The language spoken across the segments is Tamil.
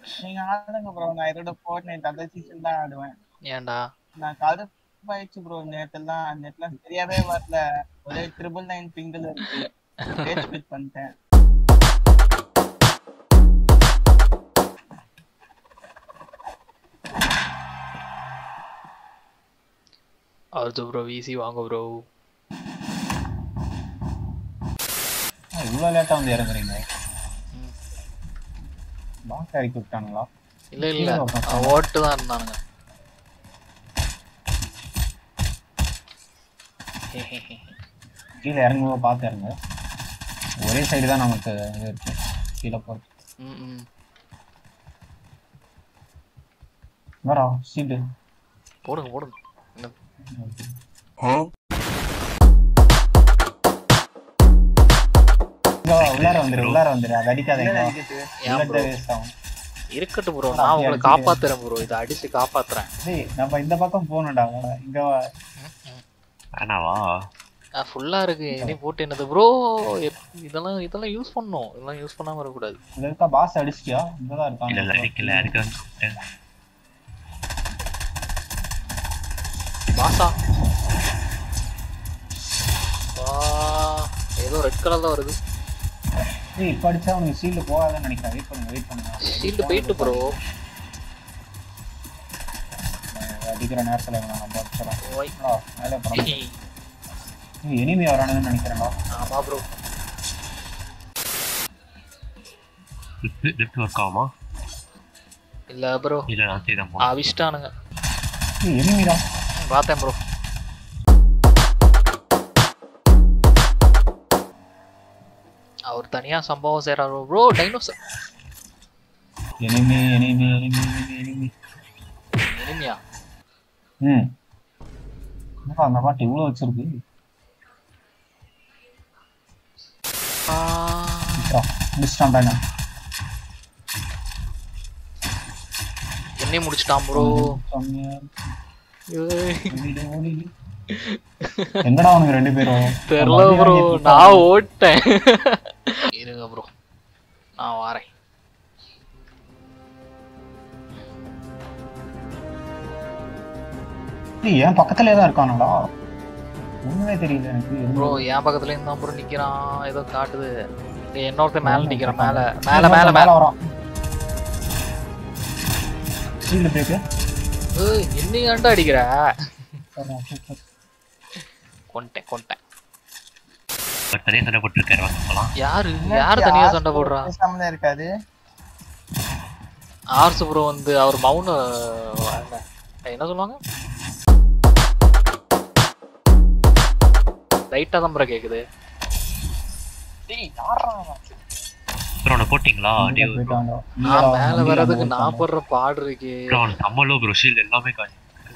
நீங்க ஆடுங்க ப்ரோ நான் இதோட போர்ட்நைட் அந்த சீசன் தான் ஆடுவேன் ஏன்டா நான் கடுப்பாயிடுச்சு ப்ரோ நேத்தெல்லாம் நேத்துலாம் சரியாவே வரல ஒரே ட்ரிபிள் நைன் பிங்கிள் இருக்கு ரேஜ் குவிட் பண்ணிட்டேன் அடுத்து ப்ரோ ஈஸி வாங்க ப்ரோ இவ்வளவு லேட்டா வந்து இறங்குறீங்க பாக்ஸ் இறக்கி விட்டானுங்களா இல்ல இல்ல கீழே உட்காந்து. அவன் ஓட்டு தான் இருந்தானுங்க கீழே இறங்கும்போது பார்த்து இறங்க ஒரே சைடு தான் நமக்கு இது இருக்கு கீழே போகிறது ம், ம். வரா சீட்டு போடுங்க போடுங்க என்ன இங்க வா, உள்ளார வந்துரு உள்ளார வந்துரு அதை அடிக்காதீங்க என்ன அடிக்கிறது? ஏன் bullet bro? waste ஆகும் இருக்கட்டும் ப்ரோ நான் உங்களை காப்பாத்துறேன் ப்ரோ இதை அடிச்சு காப்பாத்துறேன் டேய் நம்ம இந்த பக்கம் போகணும்டா வாடா. இங்க வா வேணாவா ஃபுல்லா இருக்கு இனி போட்டு என்னது ப்ரோ இதெல்லாம் இதெல்லாம் யூஸ் பண்ணணும் இதெல்லாம் யூஸ் பண்ணாம இருக்கக்கூடாது இங்க இருக்கா பாஸ் அடிச்சிட்டியா இங்கதான் இல்ல இல்ல இருக்கான் அடிக்கல அடிக்கலன்னு சொல்லிட்டேன் பாசா வா ஏதோ ரெட் கலர்ல வருது டேய் இப்ப அடிச்சா உனக்கு ஷீல்டு போகாதுன்னு நினைக்கிறேன் வெயிட் பண்ணுங்க வெயிட் பண்ணுங்க ஷீல்டு போயிட்டு ப்ரோ அடிக்கிற நேரத்துல இவனை நம்ம அடிச்சிடலாம் ஓய் ஆ, மேலே போறோம் எனிமி வரானுங்கன்னு நினைக்கிறேன்டா ஆமா ப்ரோ லிஃப்ட் லிஃப்ட் ஒர்க் ஆகுமா இல்ல ப்ரோ இல்ல நான் செய்தான் அவிஷ்டானுங்க ஏய் எனிமிடா பார்த்தேன் ப்ரோ அவர் தனியா சம்பவம் செய்யறாரு bro dinosaur enemy enemy enemy enemy enemy இனிமையா ம் என்னடா அந்த பாட்டு இவ்வளோ வச்சிருக்கு முடிச்சிட்டான்டா என்ன என்னையும் முடிச்சிட்டான் ப்ரோ செம்மையா இருக்கு. ஓடிடு, ஓடிடு. எங்கடா அவனுக்கு ரெண்டு பேரும் தெரியல ப்ரோ நான் ஓட்டேன் இருங்க ப்ரோ நான் வரேன் ஏய், என் பக்கத்துலயே தான் இருக்கானடா ஒண்ணுமே தெரியல எனக்கு ப்ரோ என் பக்கத்துல இருந்து தான் ப்ரோ நிக்கிறான் ஏதோ காட்டுது இங்க இன்னொருத்தன் மேல நிக்கிறான் மேல மேல மேல மேல வரான் ஷீல்டு பிரேக்கு ஏய், என்னையும் ஏன்டா அடிக்கிற கொண்டேன் கொண்டேன் தனியா சண்டை போட்டுருக்காரு வாங்க போலாம் யாரு யாரு தனியா சண்டை போடுறா பேசாம தான் இருக்காது ஆர்ஸ் ப்ரோ வந்து அவர் மவுன என்ன சொல்லுவாங்க லைட்டா தான் ப்ரோ கேக்குது டேய் யாரா அவன்? ப்ரோ அவனை போட்டிங்களா இங்க போயிட்டான்டா. நான் இங்கடா, மேல வண்டியில வர்றதுக்கு அங்க நான் படுற பாடு இருக்கே ப்ரோ அவன் செம்ம லோ ப்ரோ ஷீல்ட் எல்லாமே காணி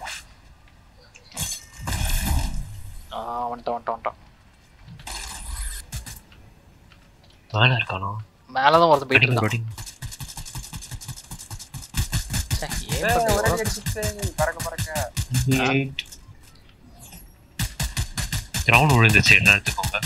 ஆ வந்துட்டான் வந்துட்டான் வந்துட்டான் மேல இருக்கானோ மேலதான் ஒருத்தன் போயிட்டு அடிங்க இருக்கான் அடிங்க ச்சே, ஏன் ஏய், பண்ணி ஒரே வர- அடிச்சுட்டு பறக்க பறக்க Eight. கிரவுண்ட் விழுந்துச்சு என்ன எடுத்துக்கோங்க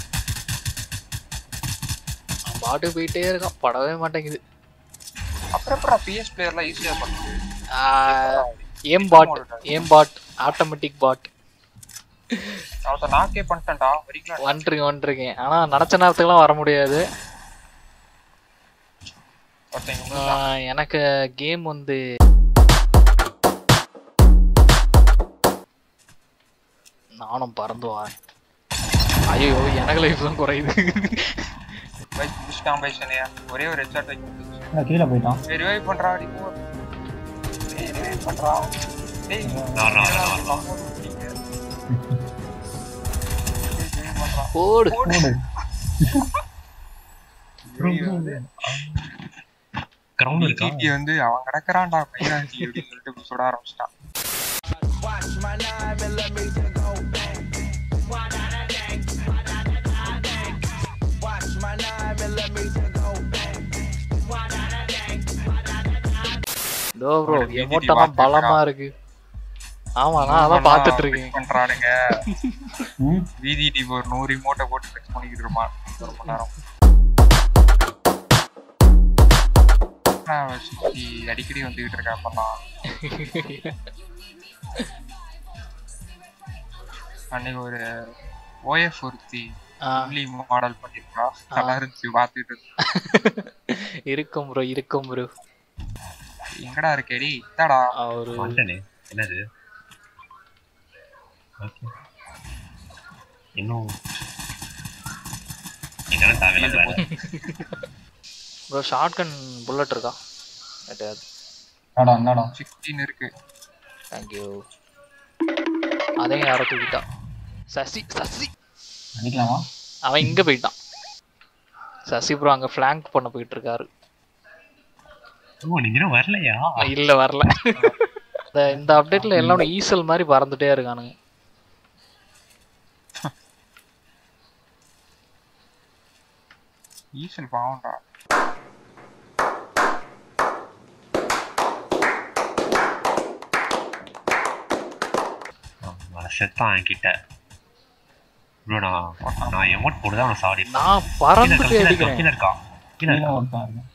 அவன் பாட்டு போயிட்டே இருக்கான் படவே மாட்டேங்குது அப்புறம் அப்புறம் பிஎஸ் பிளேயர்லாம் ஈஸியா பண்ணுது ஏம் பாட் ஏம் பாட் ஆட்டோமேட்டிக் பாட் அவத்த நாக்கே பண்ணிட்டேன்டா வரிக்கலாம் வந்துருக்கேன் வந்துருக்கேன் ஆனா நினைச்ச நேரத்துக்குலாம் வர முடியாது ஒருத்தங்க ஆ, எனக்கு கேம் வந்து நானும் பறந்து வரேன் ஐயோ எனக்கு லைஃப் தான் குறையுது பைக் முடிச்சிட்டான் பைசனையா ஒரே ஒரு ஹெட்ஷாட் வைக்க முடிஞ்சுச்சு இல்ல, கீழே போயிட்டான் டேய் ரிவைவ் பண்றா அடி போ டேய் ரிவைவ் பண்றா டேய் நான் நான் நான் நான். போடு போடு கிரவுண்ட் இருக்கா டிடி வந்து அவன் கிடக்குறான்டா பையனாச்சி அப்படின்னு சொல்லிட்டு இப்படி சுட ஆரம்பிச்சிட்டான் இதோ ப்ரோ அவனுக்கு VGT எமோட்டெல்லாம் வார்த்தை பலமா இருக்கு ஆமா நான் அதான் பாத்துட்டு இருக்கேன் பண்றானுங்க ம் விதிடி ஒரு நூறு ரிமோட்டை போட்டு ஃபிக்ஸ் பண்ணிக்கிட்டு இருப்பான் ஒரு மணி நேரம் அவ சுத்தி அடிக்கடி வந்துகிட்டு இருக்கா அப்பெல்லாம் அன்னைக்கு ஒரு ஓஎஃப் ஒருத்தி ஆ, ஒன்லி மாடல் பண்ணிருக்கா நல்லா இருந்துச்சு பாத்துட்டு இருந்தேன். இருக்கும் ப்ரோ இருக்கும் ப்ரோ எங்கடா இருக்கேடி இதாடா அவரு வந்துட்டனே என்னது ஓகே இன்னும் என்னென்ன தேவையில்லாத வேலை ப்ரோ ஷார்ட் கன் புல்லட் இருக்கா எட்டையாது இந்தாடா இந்தாடா சிக்ஸ்டீன் இருக்கு தேங்க்யூ அதையும் யாரோ தூக்கிட்டா சசி சசி அடிக்கலாமா அவன் இங்க போயிட்டான் சசி ப்ரோ அங்க ஃபிளாங்க் பண்ண போயிட்டு இருக்காரு ஓ நீங்க இன்னும் வரலையா இல்ல வரல இந்த இந்த அப்டேட்ல எல்லாம் ஈசல் மாதிரி பறந்துட்டே இருக்கானுங்க ஈசல் பாவம்டா அவன் செத்தான் என்கிட்ட ப்ரோ நான் நான் எமௌண்ட் போட்டு தான் அவன் சாடி நான் பறந்துட்டே அடிக்கிறேன் கீழே இருக்கா கீழே கீழே இருக்கா ஒருத்தன் இருக்கு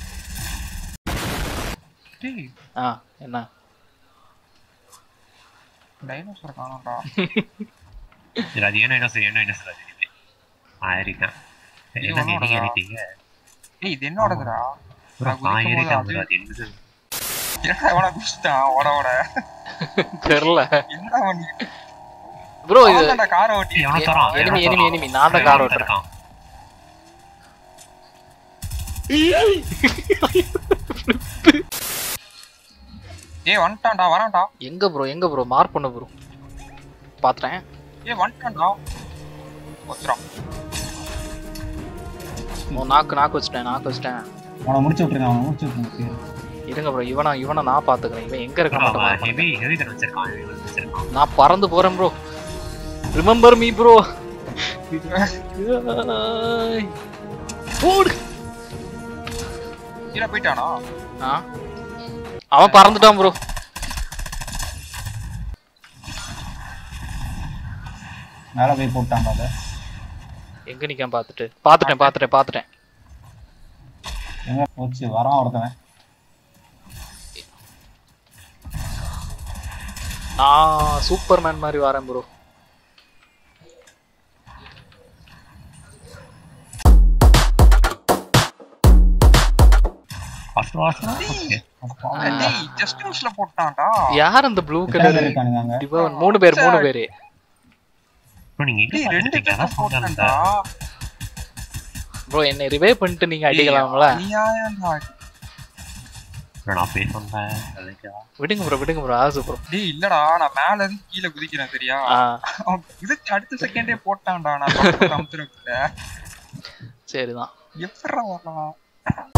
டேய் ஆ என்ன டைனோசர் காணோம்டா இல்ல அது ஏனோ என்ன சார் ஏனோ என்ன சார் அது இனிமே நான் ஏறிட்டேன் இது என்ன நீங்க உன்னோடதா? ஏறிட்டீங்க டேய் இது என்னோடதுடா ப்ரோ நான் நான் குதிக்கும் போது ஏறிட்டேன் அது- bro, அது என்னது என்னடா எவனா குடிச்சிட்டான் ஓட ஓட தெரியல என்னடா பண்ணி ப்ரோ இது காரை ஓட்டி எவனோ தரான் enemy, எவனோ enemy, தரான். enemy. நான் தான் car எவனோ ஓட்டுறேன். இருக்கான். ஏய் வந்துட்டான்டா வரான்டா எங்க ப்ரோ எங்க ப்ரோ மார்க் பண்ணு ப்ரோ பாத்துட்டேன் ஏய் வந்துட்டான்டா ஒத்துறான் ஓ நாக்கு நாக்கு வச்சுட்டேன் நாக்கு வச்சுட்டேன் அவனை முடிச்சு விட்டுருங்க அவனை முடிச்சு விட்டுருங்க இருங்க ப்ரோ இவனை இவனை நான் பாத்துக்கிறேன் இவன் எங்க இருக்க bro, மட்டும் அவன் mark பண்ணுங்க. heavy heavy gun வச்சிருக்கான் heavy gun வச்சிருக்கான் நான் பறந்து போறேன் ப்ரோ ரிமெம்பர் மீ ப்ரோ போடு கீழே போயிட்டானா ஆ அவன் பறந்துட்டான் ப்ரோ மேலே போய் போட்டான் அதை எங்க நிக்கான் பாத்துட்டு பாத்துட்டேன் பாத்துட்டேன் பாத்துட்டேன் எங்க போச்சு வரான் ஒருத்தவன் நான் சூப்பர்மேன் மாதிரி வரேன் bro Fast, fast, fast. Okay. டேய் ஜஸ்ட் மிஸ்ல போட்டான்டா யார் அந்த ப்ளூ எத்தனை பேர் கலர் இருக்கானுங்க அங்க டிபவன் மூணு பேர் மூணு பேரு bro, நீங்க எங்க டேய் ரெண்டு பாத்துட்டீங்க? பேரும் அதான் சொன்னேன்ல. போட்டான்டா ப்ரோ என்னை ரிவைவ் பண்ணிட்டு நீங்க அடிக்கலாம்ல நீ ஏன்டா bro, நான் போய் சொன்னேன் அதுக்கா? விடுங்க ப்ரோ விடுங்க ப்ரோ ஆசு ப்ரோ டேய் இல்லடா நான் மேல இருந்து கீழே குதிக்கிறேன் சரியா ஆ அவன் குதிச்சு அடுத்த செகண்டே போட்டான்டா நான் பக்கத்துல அமுத்துறதுல சரிதான் எப்படா வரலாம்